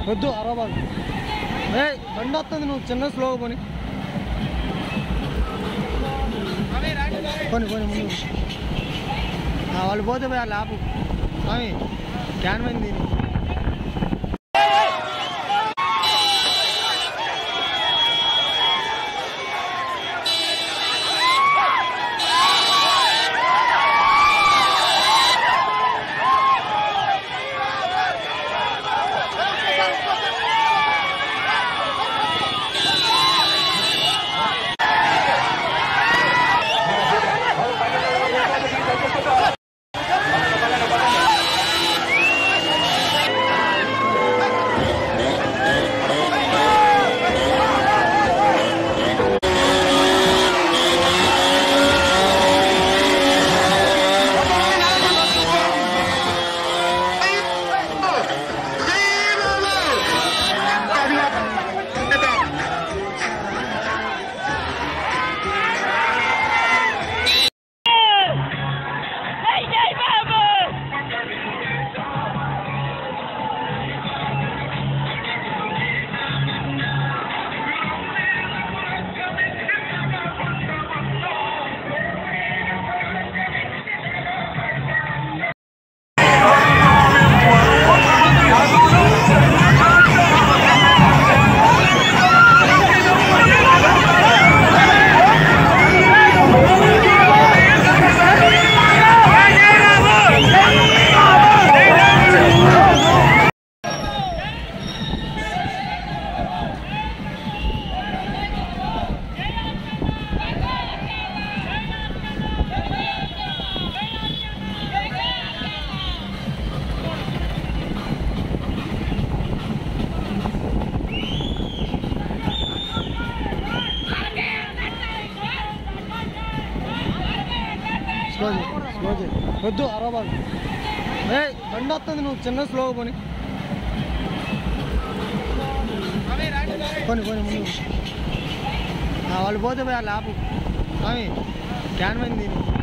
వద్దు అరవబాదు ఏ బండి వస్తుంది నువ్వు చిన్న స్లోగా పోని పోని పోని ముందు ఆ, వాళ్ళు పోతే పోయి వాళ్ళు ఆపు స్వామి క్యాన్ పోయింది దీన్ని Hey, vamos! స్లో చేయి స్లో చేయి వద్దు అరవబాదు ఏ బండి వస్తుంది నువ్వు చిన్న స్లోగా పోని పోని పోని ముందు ఆ, వాళ్ళు పోతే పోయి వాళ్ళు ఆపు స్వామి క్యాన్ పోయింది దీన్ని